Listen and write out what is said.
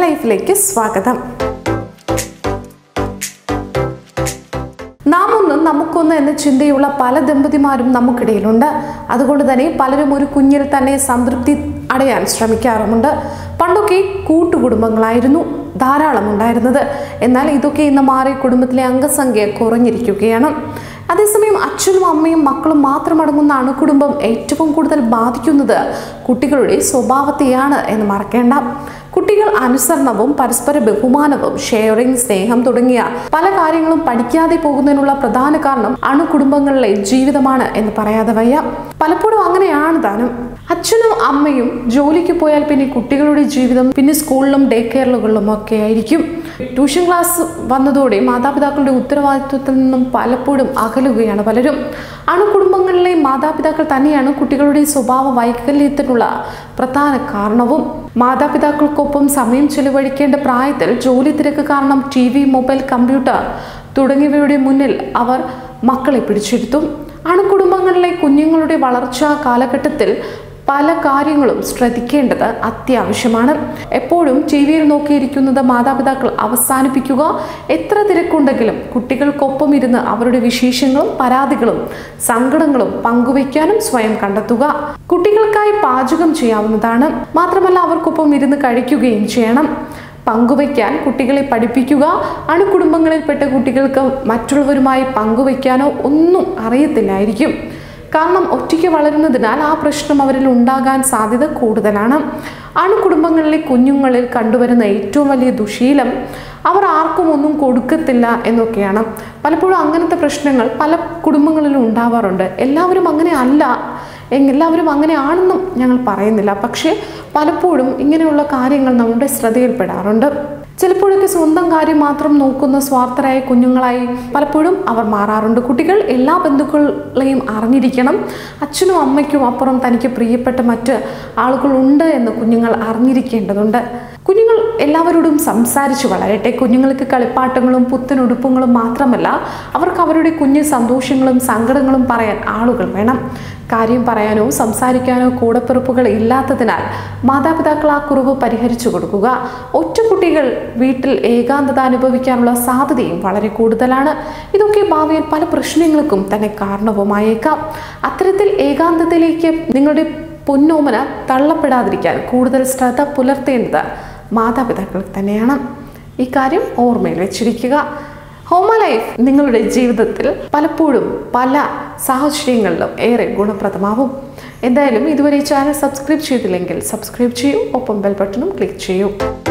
ലൈഫിലേക്ക് സ്വാഗതം നാം ഒന്ന് നമുക്കൊന്ന് എന്ന ചിന്തയുള്ള പല ദമ്പതിമാരും നമുക്കിടയിലുണ്ട് അതുകൊണ്ട് തന്നെ പലരും ഒരു കുഞ്ഞിൽ തന്നെ സംതൃപ്തി അടയാൻ ശ്രമിക്കാറുമുണ്ട് പണ്ടൊക്കെ കൂട്ടുകുടുംബങ്ങളായിരുന്നു ധാരാളം ഉണ്ടായിരുന്നത് എന്നാൽ ഇതൊക്കെ ഇന്ന് മാറി കുടുംബത്തിലെ അംഗസംഖ്യ കുറഞ്ഞിരിക്കുകയാണ് അതേസമയം അച്ഛനും അമ്മയും മക്കളും മാത്രമടങ്ങുന്ന അണുകുടുംബം ഏറ്റവും കൂടുതൽ ബാധിക്കുന്നത് കുട്ടികളുടെ സ്വഭാവത്തെയാണ് എന്ന് മറക്കേണ്ട കുട്ടികൾ അനുസരണവും പരസ്പര ബഹുമാനവും ഷെയറിംഗ് സ്നേഹം തുടങ്ങിയ പല കാര്യങ്ങളും പഠിക്കാതെ പോകുന്നതിനുള്ള പ്രധാന കാരണം അണുകുടുംബങ്ങളിലെ ജീവിതമാണ് എന്ന് പറയാതെ വയ്യ പലപ്പോഴും അങ്ങനെയാണ് താനും അച്ഛനും അമ്മയും ജോലിക്ക് പോയാൽ പിന്നെ കുട്ടികളുടെ ജീവിതം പിന്നെ സ്കൂളിലും ഡേ കെയറുകളിലും ഒക്കെ ആയിരിക്കും ട്യൂഷൻ ക്ലാസ് വന്നതോടെ മാതാപിതാക്കളുടെ ഉത്തരവാദിത്വത്തിൽ നിന്നും പലപ്പോഴും അകലുകയാണ് പലരും അണുകുടുംബങ്ങളിലെ മാതാപിതാക്കൾ തന്നെയാണ് കുട്ടികളുടെ സ്വഭാവ വൈകല്യത്തിനുള്ള പ്രധാന കാരണവും മാതാപിതാക്കൾക്കൊപ്പം സമയം ചെലവഴിക്കേണ്ട പ്രായത്തിൽ ജോലി തിരക്ക് കാരണം ടി വി മൊബൈൽ കമ്പ്യൂട്ടർ തുടങ്ങിയവയുടെ മുന്നിൽ അവർ മക്കളെ പിടിച്ചെടുത്തും അണുകുടുംബങ്ങളിലെ കുഞ്ഞുങ്ങളുടെ വളർച്ചാ കാലഘട്ടത്തിൽ പല കാര്യങ്ങളും ശ്രദ്ധിക്കേണ്ടത് അത്യാവശ്യമാണ് എപ്പോഴും ടി വിയിൽ നോക്കിയിരിക്കുന്നത് മാതാപിതാക്കൾ അവസാനിപ്പിക്കുക എത്ര തിരക്കുണ്ടെങ്കിലും കുട്ടികൾക്കൊപ്പം ഇരുന്ന് അവരുടെ വിശേഷങ്ങളും പരാതികളും സങ്കടങ്ങളും പങ്കുവയ്ക്കാനും സ്വയം കണ്ടെത്തുക കുട്ടികൾക്കായി പാചകം ചെയ്യാവുന്നതാണ് മാത്രമല്ല അവർക്കൊപ്പം ഇരുന്ന് കഴിക്കുകയും ചെയ്യണം പങ്കുവയ്ക്കാൻ കുട്ടികളെ പഠിപ്പിക്കുക അണുകുടുംബങ്ങളിൽപ്പെട്ട കുട്ടികൾക്ക് മറ്റുള്ളവരുമായി പങ്കുവയ്ക്കാനോ ഒന്നും അറിയത്തില്ലായിരിക്കും കാരണം ഒറ്റയ്ക്ക് വളരുന്നതിനാൽ ആ പ്രശ്നം അവരിൽ ഉണ്ടാകാൻ സാധ്യത കൂടുതലാണ് അണുകുടുംബങ്ങളിലെ കുഞ്ഞുങ്ങളിൽ കണ്ടുവരുന്ന ഏറ്റവും വലിയ ദുശീലം അവർ ആർക്കും ഒന്നും കൊടുക്കത്തില്ല എന്നൊക്കെയാണ് പലപ്പോഴും അങ്ങനത്തെ പ്രശ്നങ്ങൾ പല കുടുംബങ്ങളിലും ഉണ്ടാവാറുണ്ട് എല്ലാവരും അങ്ങനെ അല്ല എങ് എല്ലാവരും അങ്ങനെയാണെന്നും ഞങ്ങൾ പറയുന്നില്ല പക്ഷേ പലപ്പോഴും ഇങ്ങനെയുള്ള കാര്യങ്ങൾ നമ്മുടെ ശ്രദ്ധയിൽപ്പെടാറുണ്ട് ചിലപ്പോഴൊക്കെ സ്വന്തം കാര്യം മാത്രം നോക്കുന്ന സ്വാർത്ഥരായ കുഞ്ഞുങ്ങളായി പലപ്പോഴും അവർ മാറാറുണ്ട് കുട്ടികൾ എല്ലാ ബന്ധുക്കളെയും അറിഞ്ഞിരിക്കണം അച്ഛനും അമ്മയ്ക്കും അപ്പുറം തനിക്ക് പ്രിയപ്പെട്ട മറ്റ് ആളുകളുണ്ട് എന്ന് കുഞ്ഞുങ്ങൾ അറിഞ്ഞിരിക്കേണ്ടതുണ്ട് കുഞ്ഞുങ്ങൾ എല്ലാവരോടും സംസാരിച്ച് വളരട്ടെ കുഞ്ഞുങ്ങൾക്ക് കളിപ്പാട്ടങ്ങളും പുത്തനുടുപ്പുകളും മാത്രമല്ല അവർക്ക് അവരുടെ കുഞ്ഞു സന്തോഷങ്ങളും സങ്കടങ്ങളും പറയാൻ ആളുകൾ വേണം കാര്യം പറയാനോ സംസാരിക്കാനോ കൂടപ്പിറപ്പുകൾ ഇല്ലാത്തതിനാൽ മാതാപിതാക്കൾ ആ കുറവ് പരിഹരിച്ചു കൊടുക്കുക ഒറ്റ കുട്ടികൾ വീട്ടിൽ ഏകാന്തത അനുഭവിക്കാനുള്ള സാധ്യതയും വളരെ കൂടുതലാണ് ഇതൊക്കെ ഭാവിയിൽ പല പ്രശ്നങ്ങൾക്കും തന്നെ കാരണവുമായേക്കാം അത്തരത്തിൽ ഏകാന്തതയിലേക്ക് നിങ്ങളുടെ പൊന്നോമന തള്ളപ്പെടാതിരിക്കാൻ കൂടുതൽ ശ്രദ്ധ പുലർത്തേണ്ടത് മാതാപിതാക്കൾ തന്നെയാണ് ഈ കാര്യം ഓർമ്മയിൽ വെച്ചിരിക്കുക ഹോമ ലൈഫ് നിങ്ങളുടെ ജീവിതത്തിൽ പലപ്പോഴും പല സാഹചര്യങ്ങളിലും ഏറെ ഗുണപ്രദമാവും എന്തായാലും ഇതുവരെ ഈ ചാനൽ സബ്സ്ക്രൈബ് ചെയ്തില്ലെങ്കിൽ സബ്സ്ക്രൈബ് ചെയ്യൂ ഒപ്പം ബെൽ ബട്ടണും ക്ലിക്ക് ചെയ്യൂ